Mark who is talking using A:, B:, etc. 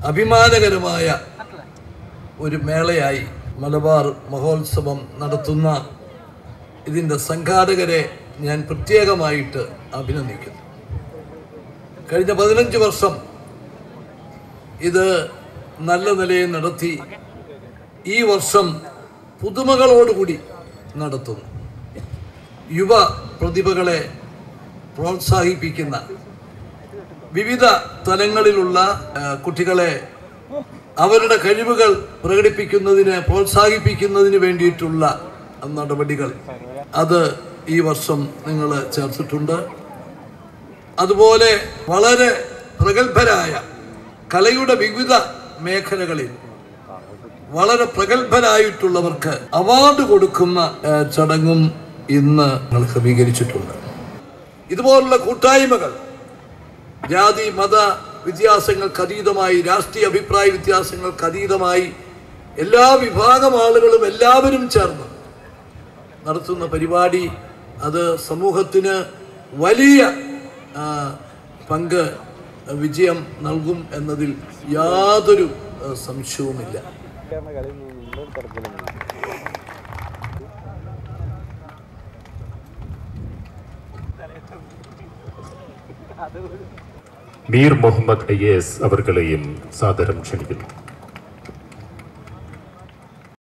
A: അഭിമാനകരമായ ഒരു മേളയായി മലബാർ മഹോത്സവം നടത്തുന്ന ഇതിൻ്റെ സംഘാടകരെ ഞാൻ പ്രത്യേകമായിട്ട് അഭിനന്ദിക്കുന്നു കഴിഞ്ഞ പതിനഞ്ച് വർഷം ഇത് നല്ല നിലയിൽ നടത്തി ഈ വർഷം പുതുമകളോടുകൂടി നടത്തുന്നു യുവ പ്രതിഭകളെ പ്രോത്സാഹിപ്പിക്കുന്ന വിവിധ തലങ്ങളിലുള്ള ആ, കുട്ടികളെ അവരുടെ കഴിവുകൾ പ്രകടിപ്പിക്കുന്നതിന് പ്രോത്സാഹിപ്പിക്കുന്നതിന് വേണ്ടിയിട്ടുള്ള നടപടികൾ അത് ഈ വർഷം നിങ്ങൾ ചേർത്തിട്ടുണ്ട് അതുപോലെ വളരെ പ്രഗത്ഭരായ കലയുടെ വിവിധ മേഖലകളിൽ വളരെ പ്രഗത്ഭരായിട്ടുള്ളവർക്ക് അവാർഡ് കൊടുക്കുന്ന ഏഹ്, ചടങ്ങും ഇന്ന് ഞങ്ങൾ ക്രമീകരിച്ചിട്ടുണ്ട് ഇതുപോലുള്ള കൂട്ടായ്മകൾ ജാതി മത വ്യത്യാസങ്ങൾക്ക് അതീതമായി രാഷ്ട്രീയ അഭിപ്രായ വ്യത്യാസങ്ങൾക്ക് അതീതമായി എല്ലാ വിഭാഗം ആളുകളും എല്ലാവരും ചേർന്ന് നടത്തുന്ന പരിപാടി അത് സമൂഹത്തിന് വലിയ ആ, പങ്ക് വിജയം നൽകും എന്നതിൽ യാതൊരു ആ, സംശയവുമില്ല
B: മീർ മുഹമ്മദ് ഐ എസ് അവർകളെയും സാദരം ക്ഷണിക്കുന്നു